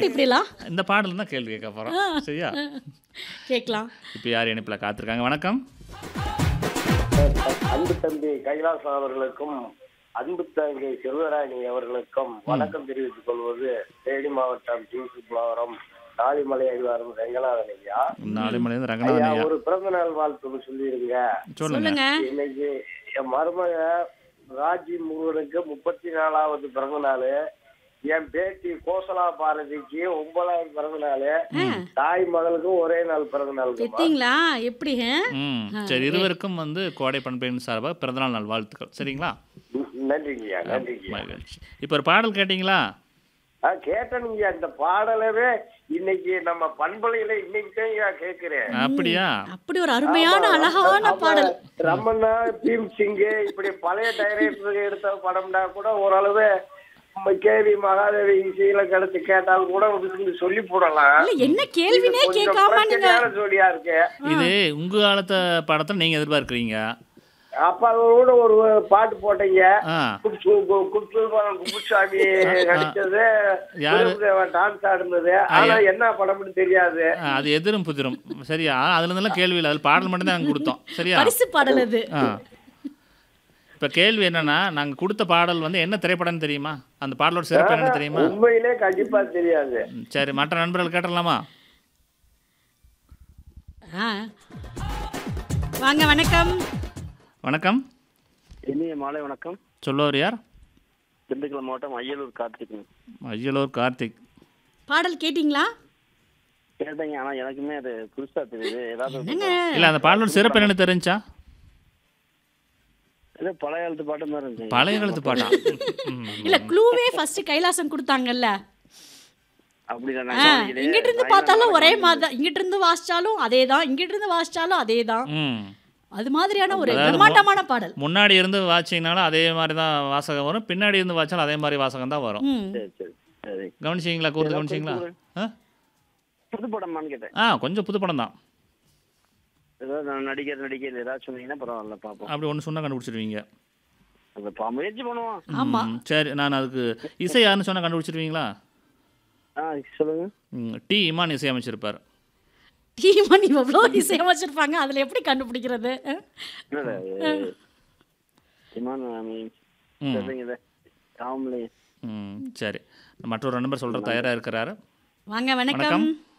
எப்படி இப்படிலாம் இந்த பாடல் தான் கேள்வி கேட்க போகிறோம் சரியா கேட்கலாம் இப்போ யார் இணைப்பில் காத்திருக்காங்க வணக்கம் அன்பு தம்பி கைலாசம் அவர்களுக்கும் அன்பு தங்கை செல்வராணி அவர்களுக்கும் வணக்கம் தெரிவித்துக் கொள்வது தேனி மாவட்டம் டி சுப்ளவரம் நாளிமலை அடிவாரம் ரெங்கநாதன் ஐயா நாலு மணிலேருந்து ஐயா ரங்கநாதன் ஐயா ஒரு பிறந்த நாள் வாழ்த்து சொல்லிருங்க சொல்லுங்க சொல்லுங்க இன்னைக்கு என் மருமக ராஜி முருகனுக்கு முப்பத்தி நாலாவது பிறந்த நாள் என் பேத்தி கோசலா பாரதிக்கு ஒன்பதாவது பிறந்த நாள் தாய் மகளுக்கும் ஒரே நாள் பிறந்த நாள் எத்தீங்களா எப்படி ஆ? ம் சரி இருவருக்கும் வந்து கோடை பண்பையின் சார்பாக பிறந்தநாள் நாள் வாழ்த்துக்கள் சரிங்களா நன்றிங்கய்யா நன்றிங்கய்யா மகிழ்ச்சி இப்போ ஒரு பாடல் கேட்டிங்களா ஆ கேட்டனுங்க அந்த பாடலவே இன்னைக்கு நம்ம பண்பலையில இன்னைக்கு தான் கேக்குறேன் அப்படியா அப்படி ஒரு அருமையான அழகான பாடல் ரமணா பீம் சிங் இப்படி பழைய டைரக்டருக்கு எடுத்த படம்னா கூட ஓரளவு நம்ம கேவி மகாதேவி இசையில கிடைச்சு கேட்டாலும் கூட உங்களுக்கு சொல்லி போடலாம் இல்ல என்ன கேள்வினே கொஞ்சம் கேட்காம நீங்க பிரச்சனையான ஜோடியா இருக்கு இது உங்க காலத்து படத்தை நீங்க எதிர்பார்க்குறீங்க அப்ப அதோட ஒரு பாட்டு போட்டீங்க ஆ குப்சுல்பானம் குப்புசாமி நடிச்சது யாரு? டான்ஸ் ஆடுனது ஆனா என்ன படம்னு தெரியாது ஆ, அது எதிரும் புதிரும் சரியா அதுல இருந்தெல்லாம் கேள்வி இல்லை அதில் பாடல் மட்டும் தான் நாங்கள் கொடுத்தோம் சரியா பரிசு பாடல் அது ஆ இப்போ கேள்வி என்னன்னா நாங்கள் கொடுத்த பாடல் வந்து என்ன திரைப்படம்னு தெரியுமா அந்த பாடலோட சிறப்பு என்னன்னு தெரியுமா உண்மையிலே கண்டிப்பா தெரியாது ம், சரி மற்ற நண்பர்கள் கேட்டலாமா ஆ. வாங்க வணக்கம் வணக்கம் இனிய மாலை வணக்கம் சொல்லுவார் யார் திண்டுக்கல் மாவட்டம் அய்யலூர் கார்த்திக் ஐயலூர் கார்த்திக் பாடல் கேட்டிங்களா கேட்டீங்க ஆனா எனக்குமே அது புதுசா தெரியுது ஏதாவது என்னங்க இல்லை அந்த பாடலோட சிறப்பு என்னன்னு தெரிஞ்சா ஏதோ பழைய காலத்து பாட்டு மாதிரி இருந்துச்சு பழைய காலத்து பாட்டா ம், இல்ல க்ளூவே ஃபர்ஸ்ட் கைலாசம் கொடுத்தாங்கல்ல அப்படி நான் ஆ, கவனிக்கலையே. இங்கிட்டு இருந்து நான் பார்த்தாலும் என்ன ஒரே கவனிக்கல. மாதிரி தான் இங்கிட்டு இருந்து வாசிச்சாலும் அதே தான் இங்கிட்டு இருந்து வாசிச்சாலும் அதே தான் ம் அது மாதிரியான ஒரு அதாவது பிரம்மாண்டமான பாடல் முன்னாடி இருந்து வாட்சிங்கனாலும் அதே மாதிரி தான் வாசகம் வரும் பின்னாடி இருந்து வாட்சாலும் அதே மாதிரி வாசகம் தான் வரும் ம் சரி சரி சரி கவனிச்சிங்களா கூர்ந்து கவனிச்சிங்களா ஆ புது படமான்னு கேட்டேன் ஆ கொஞ்சம் புது படம் தான் ஏதாவது நான் நடிகர் நடிகர் ஏதாவது சொன்னீங்கன்னா பரவாயில்ல பார்ப்போம் அப்படி ஒன்று சொன்னால் கண்டுபிடிச்சிருவீங்க அந்த பா- முயற்சி பண்ணுவோம் ஆமா ம், சரி நான் அதுக்கு இசை யாருன்னு சொன்னால் கண்டுபிடிச்சிருவீங்களா ஆ சொல்லுங்க ம், டி இமான் இசையமைச்சிருப்பார் டீமன் இவ்வளோ இசையமைச்சிருப்பாங்க அதுல எப்படி கண்டுபிடிக்கிறது என்னடா இமான் ம். சொல்றீங்க காமலி ம் சரி மற்றொரு நண்பர் சொல்கிற தயாராக இருக்கிறாரு வாங்க வணக்கம் வணக்கம்